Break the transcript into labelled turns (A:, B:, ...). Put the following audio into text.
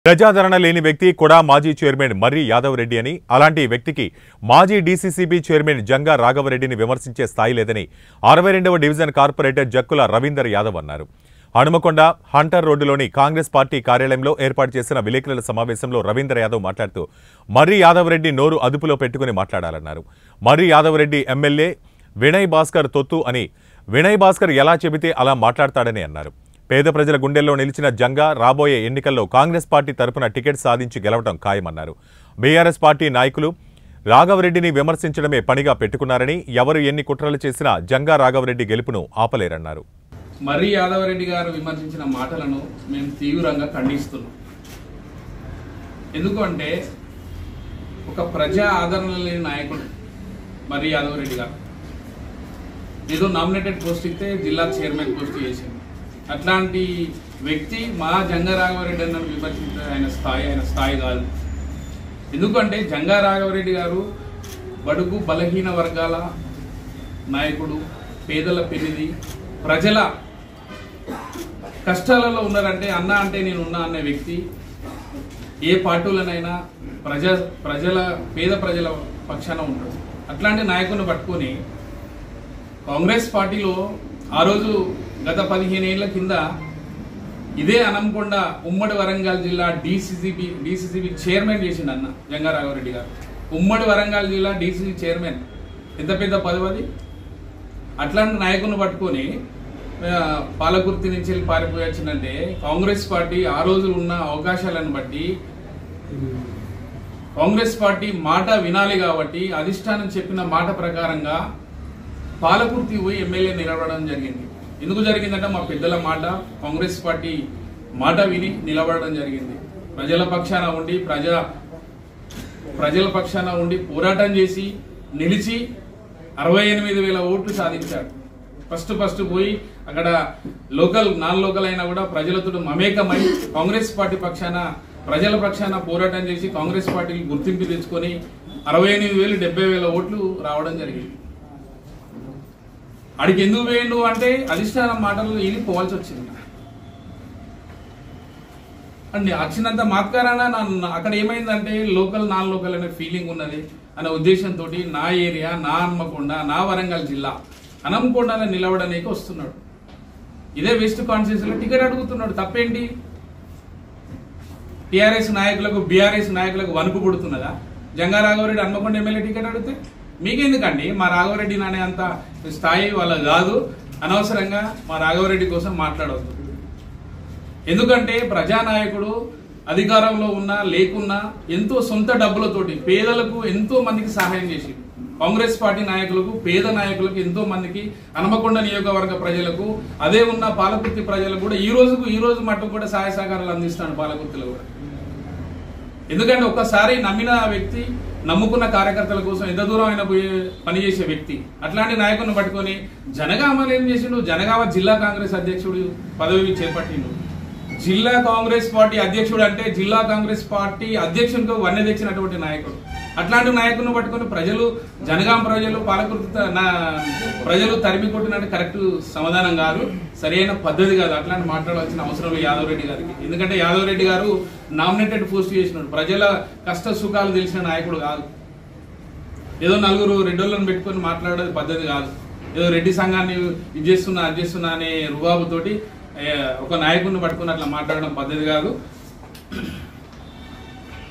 A: ప్రజాదరణ లేని వ్యక్తి కూడా మాజీ చైర్మన్ మర్రి యాదవ్ రెడ్డి అని అలాంటి వ్యక్తికి మాజీ డీసీసీబీ చైర్మన్ జంగా రాఘవరెడ్డిని విమర్శించే స్థాయి లేదని అరవై రెండవ డివిజన్ కార్పొరేటర్ జక్కుల రవీందర్ యాదవ్ అన్నారు హనుమకొండ హంటర్ రోడ్డులోని కాంగ్రెస్ పార్టీ కార్యాలయంలో ఏర్పాటు చేసిన విలేకరుల సమావేశంలో రవీందర్ యాదవ్ మాట్లాడుతూ మర్రి యాదవ్ రెడ్డి నోరు అదుపులో పెట్టుకుని మాట్లాడాలన్నారు మర్రి యాదవ్ రెడ్డి ఎమ్మెల్యే వినయ్ భాస్కర్ తొత్తు అని వినయ్ భాస్కర్ ఎలా చెబితే అలా మాట్లాడతాడని అన్నారు పేద ప్రజల గుండెల్లో నిలిచిన జంగా రాబోయే ఎన్నికల్లో కాంగ్రెస్ పార్టీ తరపున టికెట్ సాధించి గెలవడం ఖాయమన్నారు బీఆర్ఎస్ పార్టీ నాయకులు రాఘవరెడ్డిని విమర్శించడమే పనిగా పెట్టుకున్నారని ఎవరు ఎన్ని కుట్రలు చేసినా జంగా రాఘవరెడ్డి గెలుపును ఆపలేరన్నారు
B: మర్రి యాదవరెడ్డి గారు విమర్శించిన మాటలను మేము తీవ్రంగా ఖండిస్తున్నాం ఎందుకంటే ఒక ప్రజా ఆదరణ లేని నాయకుడు మర్రి యాదవరెడ్డి గారు ఏదో నామినేటెడ్ పోస్ట్ ఇస్తే జిల్లా చైర్మన్ పోస్ట్ చేసింది అట్లాంటి వ్యక్తి మా జంగా రాఘవరెడ్డి అన్న విమర్శించే ఆయన స్థాయి ఆయన స్థాయి కాదు ఎందుకంటే జంగా రాఘవరెడ్డి గారు బడుగు బలహీన వర్గాల నాయకుడు పేదల పెనిది ప్రజల కష్టాలలో ఉన్నారంటే అన్న అంటే నేను ఉన్నా అనే వ్యక్తి ఏ పార్టీలనైనా ప్రజ ప్రజల పేద ప్రజల పక్షాన ఉంటాడు అట్లాంటి నాయకుని పట్టుకొని కాంగ్రెస్ పార్టీలో ఆ రోజు గత పదిహేను ఏళ్ల కింద ఇదే అనంకొండ ఉమ్మడి వరంగల్ జిల్లా డిసిసిబి డిసిసిబి చైర్మన్ చేసిండు అన్న జంగారాఘవరెడ్డి గారు ఉమ్మడి వరంగల్ జిల్లా డిసిసి చైర్మన్ ఎంత పెద్ద పదవి అట్లాంటి నాయకుని పట్టుకొని ఆ, పాలకుర్తి నుంచి వెళ్ళి పారిపోయొచ్చిందంటే కాంగ్రెస్ పార్టీ ఆ రోజులు ఉన్న అవకాశాలను బట్టి కాంగ్రెస్ పార్టీ మాట వినాలి కాబట్టి అధిష్టానం చెప్పిన మాట ప్రకారంగా పాలకుర్తి పోయి ఎమ్మెల్యే నిలబడడం జరిగింది ఎందుకు జరిగిందంటే మా పెద్దల మాట కాంగ్రెస్ పార్టీ మాట విని నిలబడడం జరిగింది ప్రజల పక్షాన ఉండి ప్రజా ప్రజల పక్షాన ఉండి పోరాటం చేసి నిలిచి అరవై ఎనిమిది వేల ఓట్లు సాధించాడు ఫస్ట్ ఫస్ట్ పోయి అక్కడ లోకల్ నాన్ లోకల్ అయినా కూడా ప్రజలతో మమేకమై కాంగ్రెస్ పార్టీ పక్షాన ప్రజల పక్షాన పోరాటం చేసి కాంగ్రెస్ పార్టీకి గుర్తింపు తెచ్చుకొని అరవై ఎనిమిది వేలు డెబ్బై వేల ఓట్లు రావడం జరిగింది ఆడికి ఎందుకు వేయండు అంటే అధిష్టానం మాటలు వెళ్ళి పోవాల్సి వచ్చింది అండి వచ్చినంత మాత్కారాన నన్ను అక్కడ ఏమైందంటే లోకల్ నాన్ లోకల్ అనే ఫీలింగ్ ఉన్నది అనే ఉద్దేశంతో నా ఏరియా నా హన్మకొండ నా వరంగల్ జిల్లా అనంకొండలో నిలవడానికి వస్తున్నాడు ఇదే వెస్ట్ కాన్స్టిట్యూన్స్ లో టికెట్ అడుగుతున్నాడు తప్పేంటి టిఆర్ఎస్ నాయకులకు బీఆర్ఎస్ నాయకులకు వణుకు పుడుతున్నదా జంగా రాఘవరెడ్డి హన్మకొండ ఎమ్మెల్యే టికెట్ అడిగితే మీకెందుకండి మా రాఘవరెడ్డి అనే అంత స్థాయి వాళ్ళ కాదు అనవసరంగా మా రాఘవరెడ్డి కోసం మాట్లాడవద్దు ఎందుకంటే ప్రజానాయకుడు అధికారంలో ఉన్నా లేకున్నా ఎంతో సొంత డబ్బులతోటి పేదలకు ఎంతో మందికి సహాయం చేసి కాంగ్రెస్ పార్టీ నాయకులకు పేద నాయకులకు ఎంతో మందికి హనుమకొండ నియోజకవర్గ ప్రజలకు అదే ఉన్న పాలకుర్తి ప్రజలకు కూడా ఈ రోజుకు ఈ రోజు మట్టుకు కూడా సహాయ సహకారాలు అందిస్తాడు పాలకుర్తిలో కూడా ఎందుకంటే ఒక్కసారి నమ్మిన వ్యక్తి నమ్ముకున్న కార్యకర్తల కోసం ఎంత దూరం అయినా పోయి పనిచేసే వ్యక్తి అట్లాంటి నాయకులను పట్టుకొని జనగామలో ఏం చేసిండు జనగామ జిల్లా కాంగ్రెస్ అధ్యక్షుడు పదవి చేపట్టిండు జిల్లా కాంగ్రెస్ పార్టీ అధ్యక్షుడు అంటే జిల్లా కాంగ్రెస్ పార్టీ అధ్యక్షునికి వన్నె తెచ్చినటువంటి నాయకుడు అట్లాంటి నాయకులను పట్టుకొని ప్రజలు జనగాం ప్రజలు పాలకృత నా ప్రజలు తరిమి కొట్టినట్టు కరెక్ట్ సమాధానం కాదు సరైన పద్ధతి కాదు అట్లాంటి మాట్లాడాల్సిన అవసరం లేదు యాదవ్ రెడ్డి గారికి ఎందుకంటే యాదవ్ రెడ్డి గారు నామినేటెడ్ పోస్ట్ చేసినాడు ప్రజల కష్ట సుఖాలు తెలిసిన నాయకుడు కాదు ఏదో నలుగురు రెడ్డోళ్ళని పెట్టుకొని మాట్లాడేది పద్ధతి కాదు ఏదో రెడ్డి సంఘాన్ని ఇది చేస్తున్నా అది చేస్తున్నా అనే రుబాబుతోటి ఏ, ఒక నాయకుడిని పట్టుకుని అట్లా మాట్లాడడం పద్ధతి కాదు